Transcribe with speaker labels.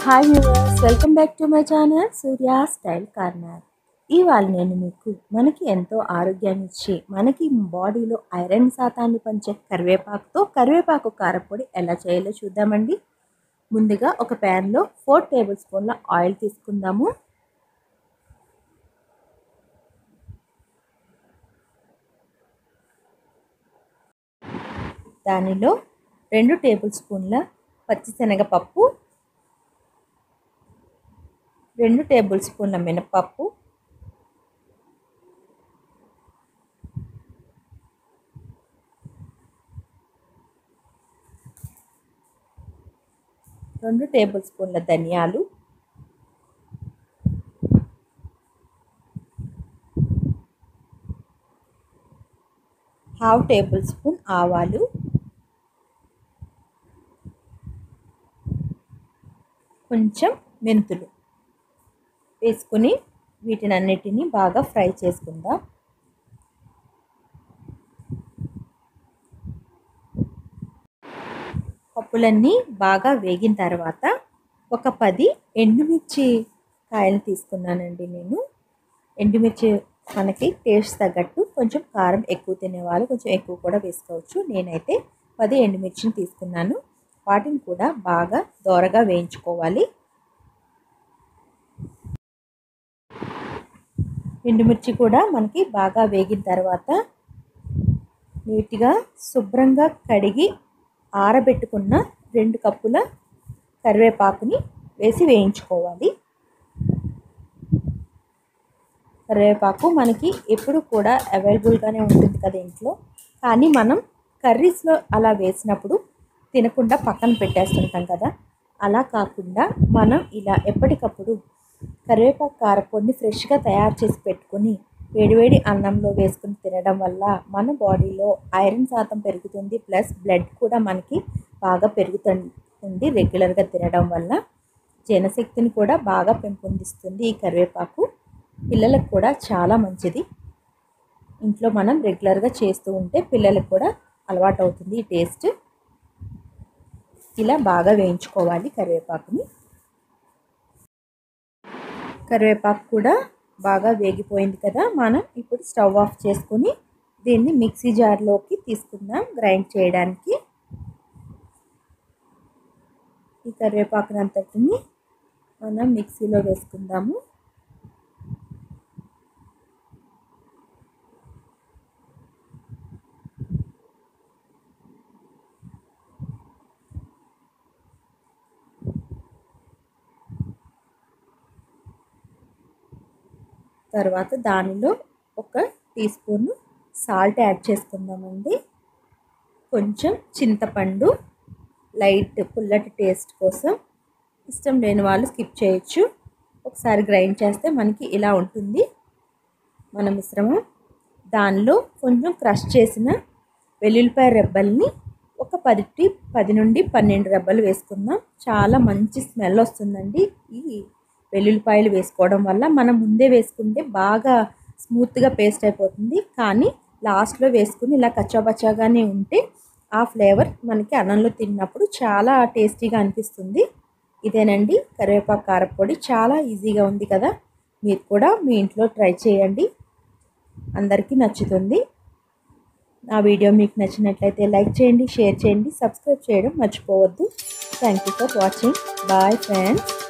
Speaker 1: hi viewers welcome back to my channel Surya style corner ఇవాళ నేను మీకు మనకి ఎంతో ఆరోగ్యాన్ని ఇచ్చి మనకి బాడీలో ఐరన్ శాతాన్ని పంచే కరివేపాకుతో కరివేపాకు కారపొడి ఎలా చేయాలో చూద్దామండి ముందుగా ఒక ప్యాన్లో ఫోర్ టేబుల్ స్పూన్ల ఆయిల్ తీసుకుందాము దానిలో రెండు టేబుల్ స్పూన్ల పచ్చిశనగపప్పు రెండు టేబుల్ స్పూన్ల మినపప్పు రెండు టేబుల్ స్పూన్ల ధనియాలు హాఫ్ టేబుల్ స్పూన్ ఆవాలు కొంచెం మెంతులు వేసుకుని వీటినన్నిటిని బాగా ఫ్రై చేసుకుందాం పప్పులన్నీ బాగా వేగిన తర్వాత ఒక పది ఎండుమిర్చి కాయలు తీసుకున్నానండి నేను ఎండుమిర్చి మనకి టేస్ట్ తగ్గట్టు కొంచెం కారం ఎక్కువ తినేవాళ్ళు కొంచెం ఎక్కువ కూడా వేసుకోవచ్చు నేనైతే పది ఎండుమిర్చిని తీసుకున్నాను వాటిని కూడా బాగా దోరగా వేయించుకోవాలి ఎండుమిర్చి కూడా మనకి బాగా వేగిన తర్వాత నీట్గా శుభ్రంగా కడిగి ఆరబెట్టుకున్న రెండు కప్పుల కరివేపాకుని వేసి వేయించుకోవాలి కరివేపాకు మనకి ఎప్పుడు కూడా అవైలబుల్గానే ఉంటుంది కదా ఇంట్లో కానీ మనం కర్రీస్లో అలా వేసినప్పుడు తినకుండా పక్కన పెట్టేస్తుంటాం కదా అలా కాకుండా మనం ఇలా ఎప్పటికప్పుడు కరివేపాకు కారపొడిని ఫ్రెష్గా తయారు చేసి పెట్టుకొని వేడివేడి అన్నంలో వేసుకుని తినడం వల్ల మన బాడీలో ఐరన్ శాతం పెరుగుతుంది ప్లస్ బ్లడ్ కూడా మనకి బాగా పెరుగుతుంది రెగ్యులర్గా తినడం వల్ల జనశక్తిని కూడా బాగా పెంపొందిస్తుంది ఈ కరివేపాకు పిల్లలకు కూడా చాలా మంచిది ఇంట్లో మనం రెగ్యులర్గా చేస్తూ ఉంటే పిల్లలకు కూడా అలవాటు అవుతుంది ఈ టేస్ట్ ఇలా బాగా వేయించుకోవాలి కరివేపాకుని కరివేపాకు కూడా బాగా వేగిపోయింది కదా మనం ఇప్పుడు స్టవ్ ఆఫ్ చేసుకుని దీన్ని మిక్సీ జార్లోకి తీసుకుందాం గ్రైండ్ చేయడానికి ఈ కరివేపాకునంతటిని మనం మిక్సీలో వేసుకుందాము తర్వాత దానిలో ఒక టీ స్పూన్ సాల్ట్ యాడ్ చేసుకుందామండి కొంచెం చింతపండు లైట్ పుల్లటి టేస్ట్ కోసం ఇష్టం లేని వాళ్ళు స్కిప్ చేయొచ్చు ఒకసారి గ్రైండ్ చేస్తే మనకి ఇలా ఉంటుంది మన మిశ్రమం దానిలో కొంచెం క్రష్ చేసిన వెల్లుల్లిపాయ రెబ్బల్ని ఒక పది పది నుండి పన్నెండు రెబ్బలు వేసుకుందాం చాలా మంచి స్మెల్ వస్తుందండి ఈ వెల్లుల్లిపాయలు వేసుకోవడం వల్ల మనం ముందే వేసుకుంటే బాగా స్మూత్గా పేస్ట్ అయిపోతుంది కానీ లాస్ట్లో వేసుకుని ఇలా కచ్చాపచ్చాగానే ఉంటే ఆ ఫ్లేవర్ మనకి అన్నంలో తిన్నప్పుడు చాలా టేస్టీగా అనిపిస్తుంది ఇదేనండి కరివేపాకు కారపొడి చాలా ఈజీగా ఉంది కదా మీరు కూడా మీ ఇంట్లో ట్రై చేయండి అందరికీ నచ్చుతుంది నా వీడియో మీకు నచ్చినట్లయితే లైక్ చేయండి షేర్ చేయండి సబ్స్క్రైబ్ చేయడం మర్చిపోవద్దు thank you for watching bye friends